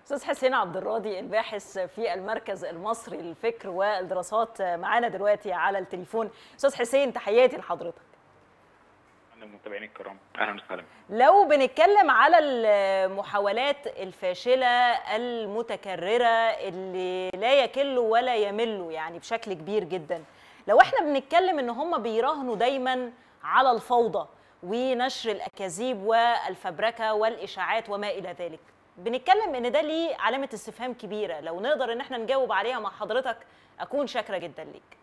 استاذ حسين عبد الراضي الباحث في المركز المصري للفكر والدراسات معانا دلوقتي على التليفون استاذ حسين تحياتي لحضرتك المتابعين الكرام اهلا وسهلا لو بنتكلم على المحاولات الفاشله المتكرره اللي لا يكل ولا يمل يعني بشكل كبير جدا لو احنا بنتكلم ان هم بيراهنوا دايما على الفوضى ونشر الاكاذيب والفبركه والاشاعات وما الى ذلك بنتكلم ان ده ليه علامه استفهام كبيره لو نقدر ان احنا نجاوب عليها مع حضرتك اكون شاكره جدا ليك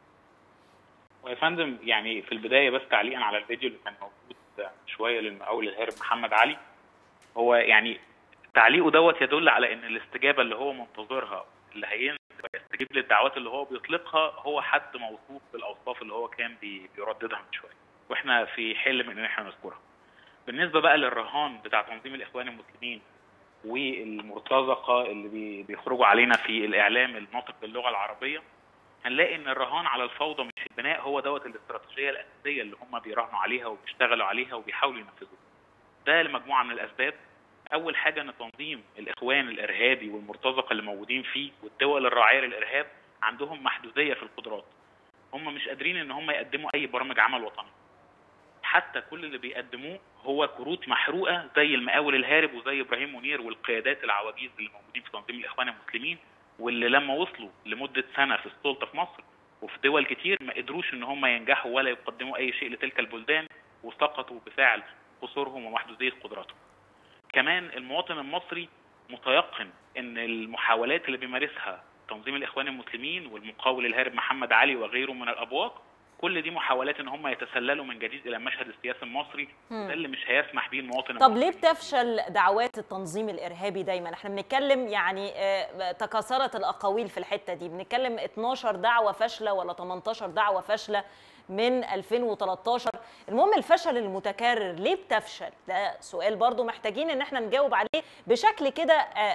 ويا فندم يعني في البدايه بس تعليقا على الفيديو اللي كان موجود شويه للمقاول الهارب محمد علي هو يعني تعليقه دوت يدل على ان الاستجابه اللي هو منتظرها اللي هينزل ويستجيب للدعوات اللي هو بيطلقها هو حد موصوف بالاوصاف اللي هو كان بيرددها من شويه واحنا في حل من ان احنا نذكرها. بالنسبه بقى للرهان بتاع تنظيم الاخوان المسلمين والمرتزقه اللي بيخرجوا علينا في الاعلام الناطق باللغه العربيه هنلاقي ان الرهان على الفوضى مش البناء هو دوت الاستراتيجيه الاساسيه اللي هم بيراهنوا عليها وبيشتغلوا عليها وبيحاولوا ينفذوها. ده لمجموعه من الاسباب اول حاجه ان تنظيم الاخوان الارهابي والمرتزقه اللي موجودين فيه والدول الراعيه للارهاب عندهم محدوديه في القدرات. هم مش قادرين ان هم يقدموا اي برامج عمل وطني. حتى كل اللي بيقدموه هو كروت محروقه زي المقاول الهارب وزي ابراهيم منير والقيادات العواجيز اللي موجودين في تنظيم الاخوان المسلمين واللي لما وصلوا لمده سنه في السلطه في مصر وفي دول كتير ما قدروش ان هم ينجحوا ولا يقدموا اي شيء لتلك البلدان وسقطوا بفعل قصورهم ومحدوديه قدراتهم. كمان المواطن المصري متيقن ان المحاولات اللي بيمارسها تنظيم الاخوان المسلمين والمقاول الهارب محمد علي وغيره من الابواق كل دي محاولات ان هم يتسللوا من جديد الى المشهد السياسي المصري ده اللي مش هيسمح بيه المواطن طب ليه بتفشل دعوات التنظيم الارهابي دايما احنا بنتكلم يعني تكاثرت الاقاويل في الحته دي بنتكلم 12 دعوه فاشله ولا 18 دعوه فاشله من 2013 المهم الفشل المتكرر ليه بتفشل ده سؤال برضو محتاجين ان احنا نجاوب عليه بشكل كده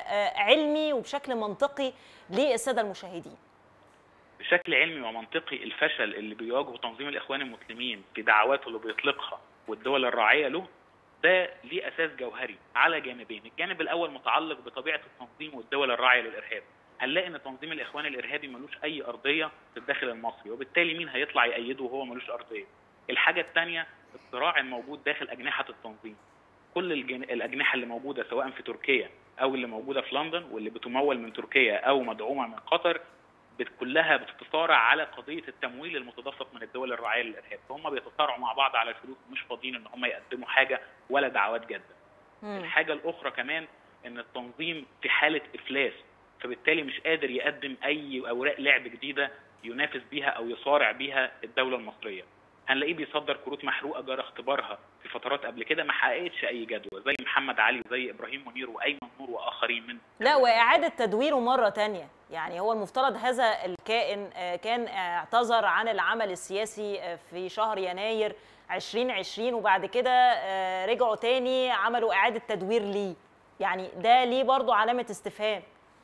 علمي وبشكل منطقي للساده المشاهدين بشكل علمي ومنطقي الفشل اللي بيواجهه تنظيم الاخوان المسلمين في دعواته اللي بيطلقها والدول الراعيه له ده ليه اساس جوهري على جانبين، الجانب الاول متعلق بطبيعه التنظيم والدول الراعيه للارهاب. هنلاقي ان تنظيم الاخوان الارهابي ملوش اي ارضيه في الداخل المصري وبالتالي مين هيطلع يأيده وهو ملوش ارضيه. الحاجه الثانيه الصراع الموجود داخل اجنحه التنظيم. كل الجن... الاجنحه اللي موجوده سواء في تركيا او اللي موجوده في لندن واللي بتمول من تركيا او مدعومه من قطر كلها بتتصارع على قضيه التمويل المتدفق من الدول الراعيه للارهاب، فهم بيتصارعوا مع بعض على الفلوس مش فاضيين ان هم يقدموا حاجه ولا دعوات جاده. مم. الحاجه الاخرى كمان ان التنظيم في حاله افلاس فبالتالي مش قادر يقدم اي اوراق لعب جديده ينافس بيها او يصارع بيها الدوله المصريه. هنلاقيه بيصدر كروت محروقه جرى اختبارها في فترات قبل كده ما حققتش اي جدوى زي محمد علي وزي ابراهيم منير وايمن نور واخرين من لا واعاده تدويره مره ثانيه يعني هو المفترض هذا الكائن كان اعتذر عن العمل السياسي في شهر يناير 2020 وبعد كده رجعوا تاني عملوا اعاده تدوير ليه يعني ده ليه برضو علامه استفهام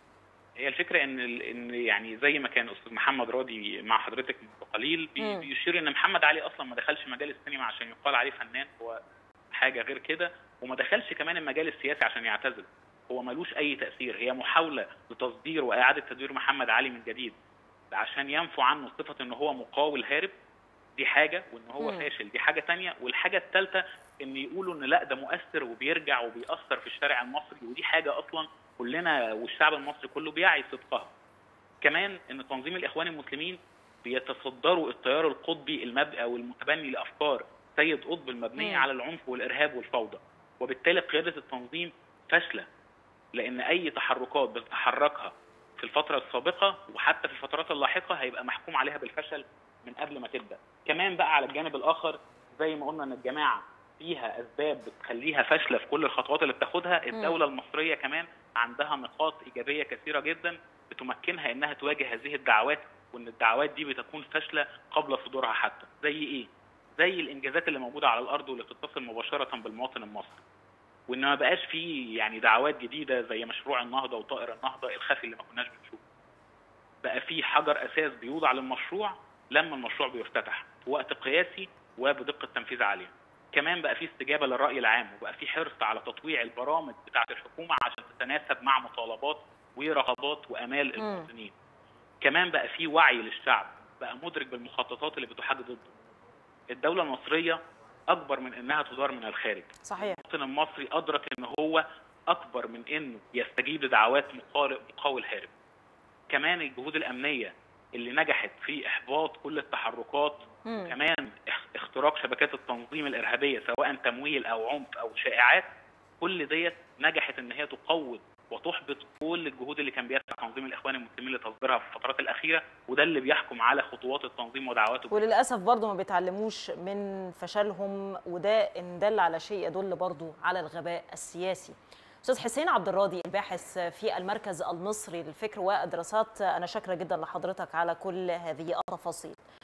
هي الفكره ان ان يعني زي ما كان استاذ محمد راضي مع حضرتك من قليل بي بيشير ان محمد علي اصلا ما دخلش مجال السينما عشان يقال عليه فنان هو حاجه غير كده وما دخلش كمان المجال السياسي عشان يعتزل هو ملوش اي تاثير هي محاوله لتصدير واعاده تدوير محمد علي من جديد عشان ينفوا عنه صفه ان هو مقاول هارب دي حاجه وان هو م. فاشل دي حاجه تانية والحاجه الثالثه ان يقولوا ان لا ده مؤثر وبيرجع وبيأثر في الشارع المصري ودي حاجه اصلا كلنا والشعب المصري كله بيعي صدقها. كمان ان تنظيم الاخوان المسلمين بيتصدروا التيار القطبي المبدئي او المتبني لافكار سيد قطب المبنيه على العنف والارهاب والفوضى وبالتالي قياده التنظيم فاشله لان اي تحركات بتتحركها في الفتره السابقه وحتى في الفترات اللاحقه هيبقى محكوم عليها بالفشل من قبل ما تبدا كمان بقى على الجانب الاخر زي ما قلنا ان الجماعه فيها اسباب بتخليها فاشله في كل الخطوات اللي بتاخدها الدوله المصريه كمان عندها نقاط ايجابيه كثيره جدا بتمكنها انها تواجه هذه الدعوات وان الدعوات دي بتكون فاشله قبل صدورها حتى زي ايه زي الانجازات اللي موجوده على الارض واللي بتتصل مباشره بالمواطن المصري وان ما بقاش في يعني دعوات جديده زي مشروع النهضه وطائر النهضه الخفي اللي ما كناش بنشوفه بقى في حجر اساس بيوضع للمشروع لما المشروع بيفتتح في وقت قياسي وبدقه تنفيذ عاليه كمان بقى في استجابه للراي العام وبقى في حرص على تطويع البرامج بتاعه الحكومه عشان تتناسب مع مطالبات ورغبات وامال المواطنين. كمان بقى في وعي للشعب بقى مدرك بالمخططات اللي بتحدد ضده. الدوله المصريه اكبر من انها تدار من الخارج. صحيح. المواطن المصري ادرك ان هو اكبر من انه يستجيب لدعوات مقاول هارب. كمان الجهود الامنيه اللي نجحت في احباط كل التحركات مم. كمان اختراق شبكات التنظيم الارهابيه سواء تمويل او عنف او شائعات كل ديت نجحت ان هي تقوض وتحبط كل الجهود اللي كان بيسعى تنظيم الاخوان المسلمين لتصديرها في الفترات الاخيره وده اللي بيحكم على خطوات التنظيم ودعواته وللاسف برضه ما بيتعلموش من فشلهم وده ان دل على شيء يدل برضه على الغباء السياسي استاذ حسين عبد الراضي الباحث في المركز المصري للفكر والدراسات انا شاكره جدا لحضرتك على كل هذه التفاصيل